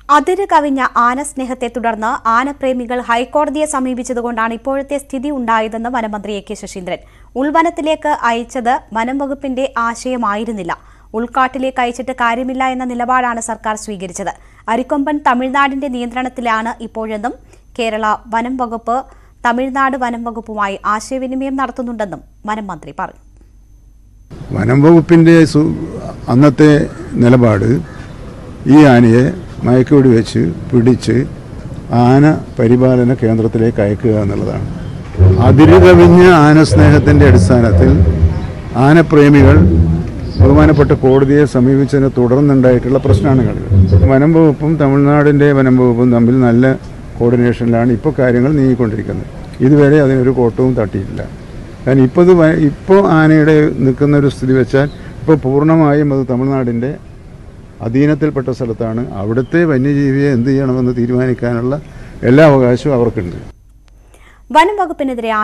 അതിര് കവിഞ്ഞ ആനസ്നേഹത്തെ തുടർന്ന് ആനപ്രേമികൾ ഹൈക്കോടതിയെ സമീപിച്ചതുകൊണ്ടാണ് ഇപ്പോഴത്തെ സ്ഥിതി ഉണ്ടായതെന്ന് വനമന്ത്രി എ കെ ശശീന്ദ്രൻ ഉൾവനത്തിലേക്ക് അയച്ചത് വനം വകുപ്പിന്റെ ആശയമായിരുന്നില്ല ഉൾക്കാട്ടിലേക്ക് അയച്ചിട്ട് കാര്യമില്ല എന്ന നിലപാടാണ് സർക്കാർ സ്വീകരിച്ചത് അരിക്കൊമ്പൻ തമിഴ്നാടിന്റെ നിയന്ത്രണത്തിലാണ് ഇപ്പോഴെന്നും കേരള വനം വകുപ്പ് തമിഴ്നാട് വനം വകുപ്പുമായി ആശയവിനിമയം നടത്തുന്നുണ്ടെന്നും വനം മന്ത്രി പറഞ്ഞു വനം വകുപ്പിൻ്റെ സു- അന്നത്തെ നിലപാട് ഈ ആനയെ മയക്കുവെടി വെച്ച് പിടിച്ച് ആന പരിപാലന കേന്ദ്രത്തിലേക്ക് അയക്കുക എന്നുള്ളതാണ് അതിര് കവിഞ്ഞ ആനസ്നേഹത്തിൻ്റെ അടിസ്ഥാനത്തിൽ ആനപ്രേമികൾ ബഹുമാനപ്പെട്ട കോടതിയെ സമീപിച്ചതിനെ തുടർന്നുണ്ടായിട്ടുള്ള പ്രശ്നമാണ് വനം വകുപ്പും തമിഴ്നാടിൻ്റെ വനം വകുപ്പും തമ്മിൽ നല്ല കോർഡിനേഷനിലാണ് ഇപ്പോൾ കാര്യങ്ങൾ നീങ്ങിക്കൊണ്ടിരിക്കുന്നത് ഇതുവരെ അതിനൊരു കോട്ടവും തട്ടിയിട്ടില്ല കാരണം ഇപ്പോൾ ഇത് വ- ഇപ്പോൾ ആനയുടെ നിൽക്കുന്ന ഒരു സ്ഥിതി വെച്ചാൽ ഇപ്പോൾ പൂർണ്ണമായും അത് തമിഴ്നാടിൻ്റെ അധീനത്തിൽപ്പെട്ട സ്ഥലത്താണ് അവിടുത്തെ വന്യജീവിയെ എന്ത് ചെയ്യണമെന്ന് തീരുമാനിക്കാനുള്ള എല്ലാ അവകാശവും അവർക്കുണ്ട് വനം വകുപ്പിനെതിരെ